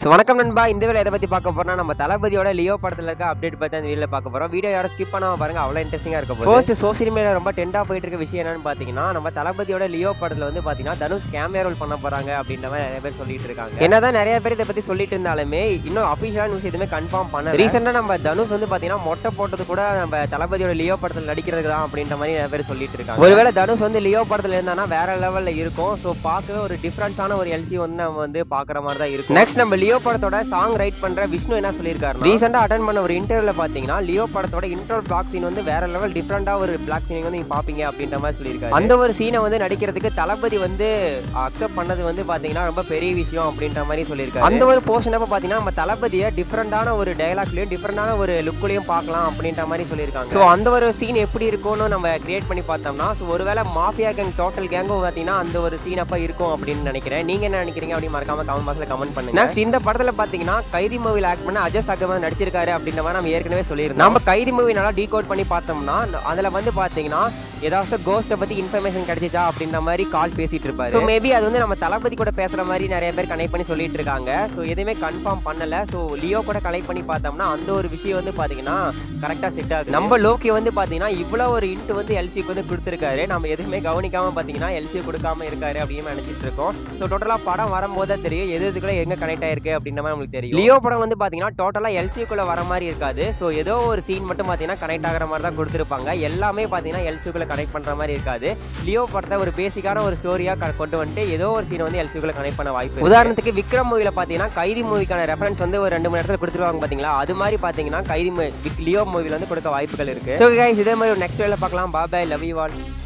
So வணக்கம் நண்பா இந்த வேலை எதை பற்றி பார்க்க போறோம்னா நம்ம தளபதியோட லியோ படத்தில் இருக்க அப்டேட் பற்றி அந்த வீடியோவில் பார்க்க போகிறோம் வீடியோ யாரும் ஸ்கிப் பண்ணாம பாருங்க அவ்வளோ இன்ட்ரெஸ்டிங்காக இருக்க போகுது ஃபர்ஸ்ட் சோசியல் மீடியா ரொம்ப டெண்டாக போயிட்டு இருக்க விஷயம் என்னன்னு பார்த்தீங்கன்னா நம்ம தளபதியோட லியோ படத்தில் வந்து பார்த்தீங்கன்னா தனுஷ் கேமியா ரோல் பண்ண போகிறாங்க அப்படின்ற மாதிரி நிறைய பேர் சொல்லிட்டு இருக்காங்க என்னதான் நிறைய பேர் இதை பற்றி சொல்லிட்டு இருந்தாலுமே இன்னும் அஃபிஷியலான நியூஸ் எதுவுமே கன்ஃபார்ம் பண்ண ரீசெண்டாக நம்ம தனுஷ் வந்து பார்த்தீங்கன்னா மொட்டை போட்டது கூட நம்ம தளபதியோட லியோ படத்தில் நடிக்கிறது தான் அப்படின்ற மாதிரி நிறைய பேர் சொல்லிட்டு இருக்காங்க ஒருவேளை தனுஷ் வந்து லியோ படத்தில் இருந்தானா வேற லெவலில் இருக்கும் ஸோ பார்க்கவே ஒரு டிஃப்ரெண்ட்டான ஒரு எல்சி வந்து நம்ம வந்து பார்க்குற மாதிரி தான் இருக்கும் நெக்ஸ்ட் நம்ம லியோ படத்தோட சாங் ரைட் பண்ற விஷ்ணு என்ன சொல்லியிருக்காரு ரீசெண்டாக அட்டன் பண்ண ஒரு இன்டர்வியூல பார்த்தீங்கன்னா லியோ படத்தோட இன்ட்ரோ பிளாக் சீன் வந்து வேற லெவல் டிஃப்ரெண்டா ஒரு பிளாக் சீன் வந்து நீங்க பாப்பீங்க அப்படின்ற மாதிரி சொல்லியிருக்காரு அந்த ஒரு சீனை வந்து நடிக்கிறதுக்கு தளபதி வந்து அக்செப்ட் பண்ணது வந்து பாத்தீங்கன்னா ரொம்ப பெரிய விஷயம் அப்படின்ற மாதிரி சொல்லியிருக்காரு அந்த ஒரு போர்ஷன் அப்ப பாத்தீங்கன்னா நம்ம தளபதியை டிஃப்ரெண்டான ஒரு டயலாக்லயும் டிஃப்ரெண்டான ஒரு லுக்லயும் பார்க்கலாம் அப்படின்ற மாதிரி சொல்லியிருக்காங்க ஸோ அந்த ஒரு சீன் எப்படி இருக்கும்னு நம்ம கிரியேட் பண்ணி பார்த்தோம்னா ஸோ ஒருவேளை மாஃபியா கேங் டோட்டல் கேங்கும் பார்த்தீங்கன்னா அந்த ஒரு சீன் அப்ப இருக்கும் அப்படின்னு நினைக்கிறேன் நீங்க என்ன நினைக்கிறீங்க அப்படின்னு மறக்காம கமெண்ட் பாக்ஸ்ல கமெண்ட் பண்ணுங்க நெக்ஸ்ட் இந்த படத்துல பாத்தீங்கன்னா கைதி மூவில ஆக்ட் பண்ண அஜய் அகமது நடிச்சிருக்காரு அப்படின்ற மாதிரி நம்ம ஏற்கனவே சொல்லியிருந்தோம் நம்ம கைதி மூவி நல்லா டீகோட் பண்ணி பார்த்தோம்னா அதுல வந்து பாத்தீங்கன்னா ஏதாச்சும் கோஸ்ட்டை பத்தி இன்ஃபர்மேஷன் கிடைச்சிச்சா அப்படின்ற மாதிரி கால் பேசிட்டு இருப்பாரு ஸோ மேபி அது வந்து நம்ம தளபதி கூட பேசுற மாதிரி நிறைய பேர் கனெக்ட் பண்ணி சொல்லிட்டு இருக்காங்க ஸோ எதுவுமே கன்ஃபார்ம் பண்ணல ஸோ லியோ கூட கனெக்ட் பண்ணி பார்த்தோம்னா அந்த ஒரு விஷயம் வந்து பாத்தீங்கன்னா கரெக்டா செட் ஆகுது நம்ம லோக்கி வந்து பாத்தீங்கன்னா இவ்வளவு ஒரு இன்ட் வந்து எல்சிக்கு வந்து கொடுத்துருக்காரு நம்ம எதுவுமே கவனிக்காம பாத்தீங்கன்னா எல்சி கொடுக்காம இருக்காரு அப்படின்னு நினைச்சிட்டு இருக்கோம் ஸோ டோட்டலா படம் வரும்போது தான் தெரியும் எது எதுக்குள்ள எங்க கனெக்ட் ஆயிருக்கு அப்படின்ற மாதிரி நம்மளுக்கு தெரியும் லியோ படம் வந்து பாத்தீங்கன்னா டோட்டலா எல்சிக்குள்ள வர மாதிரி இருக்காது ஸோ ஏதோ ஒரு சீன் மட்டும் பாத்தீங்கன்னா கனெக்ட் ஆகிற மாதிரி தான் கொடுத்துருப்பாங்க எல்லாமே பாத்தீங்கன்னா எல்சிக்குள்ள கனெக்ட் பண்ற மாதிரி இருக்காது லியோ படத்தை ஒரு பேசிக்கான ஒரு ஸ்டோரியா கொண்டு வந்துட்டு ஏதோ ஒரு சீன் வந்து எல்சிக்குள்ள கனெக்ட் பண்ண வாய்ப்பு இருக்கு. உதாரணத்துக்கு விக்ரம் மூவில பாத்தீங்கன்னா கைதி மூவிக்கான ரெஃபரன்ஸ் வந்து ஒரு ரெண்டு மணி நேரத்தில் கொடுத்துருவாங்க பாத்தீங்களா அது மாதிரி பாத்தீங்கன்னா கைதி mo- விக்- லியோ மூவில வந்து கொடுக்க வாய்ப்புகள் இருக்கு ஸோ கைஸ் இதே மாதிரி நெக்ஸ்ட் வேலை பார்க்கலாம் பாபாய் லவ் யூ ஆல்